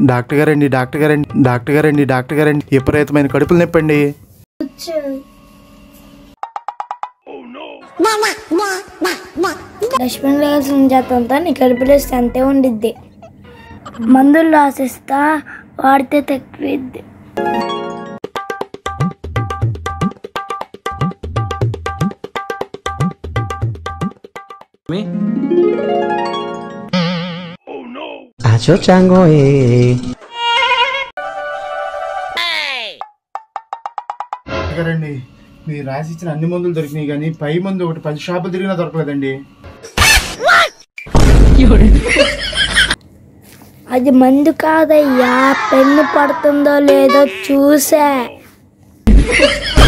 Doctor గారండి doctor గారండి doctor గారండి డాక్టర్ గారండి విపరీతమైన కడుపులు నొప్పండి లక్ష్మణ్ రాసిన చేతంతా నీ కడుపులేస్తే అంతే ఉండిద్ది మందులు రాసిస్తా వాడితే తక్కువిద్ది Acho chango eh. డాక్టర్ గారండి మీరు రాసిచ్చిన అన్ని మందులు దొరికినాయి కానీ పై మందు ఒకటి పది షాపులు తిరిగినా దొరకలేదండి అది మందు కాదయ్యా పెన్ను పడుతుందో లేదో చూసా